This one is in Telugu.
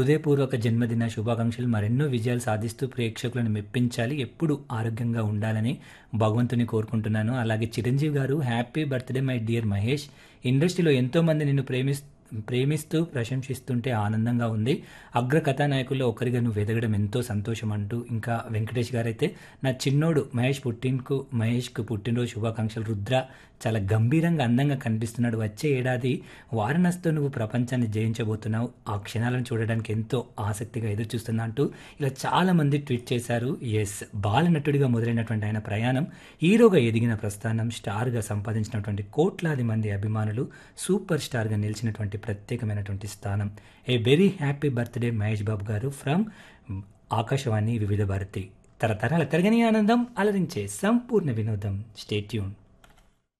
హృదయపూర్వక జన్మదిన శుభాకాంక్షలు మరెన్నో విజయాలు సాధిస్తూ ప్రేక్షకులను మెప్పించాలి ఎప్పుడు ఆరోగ్యంగా ఉండాలని భగవంతుని కోరుకుంటున్నాను అలాగే చిరంజీవి గారు happy birthday my dear Mahesh ఇండస్ట్రీలో ఎంతో మంది నిన్ను ప్రేమిస్తూ ప్రేమిస్తూ ప్రశంసిస్తుంటే ఆనందంగా ఉంది అగ్ర కథానాయకుల్లో ఒకరిగా నువ్వు ఎదగడం ఎంతో సంతోషం అంటూ ఇంకా వెంకటేష్ గారైతే నా చిన్నోడు మహేష్ పుట్టినకు మహేష్కు పుట్టినరోజు శుభాకాంక్షలు రుద్ర చాలా గంభీరంగా అందంగా కనిపిస్తున్నాడు వచ్చే ఏడాది వారణాసితో నువ్వు ప్రపంచాన్ని జయించబోతున్నావు ఆ క్షణాలను చూడడానికి ఎంతో ఆసక్తిగా ఎదురు చూస్తున్నా అంటూ ఇలా చాలా మంది ట్వీట్ చేశారు ఎస్ బాలనటుడిగా మొదలైనటువంటి ఆయన ప్రయాణం హీరోగా ఎదిగిన ప్రస్థానం స్టార్గా సంపాదించినటువంటి కోట్లాది మంది అభిమానులు సూపర్ స్టార్గా నిలిచినటువంటి ప్రత్యేకమైనటువంటి స్థానం a very happy birthday Mahesh Babu గారు ఫ్రమ్ ఆకాశవాణి వివిధ భారతి తరతరాల తరగని ఆనందం అలరించే సంపూర్ణ వినోదం స్టేట్యూన్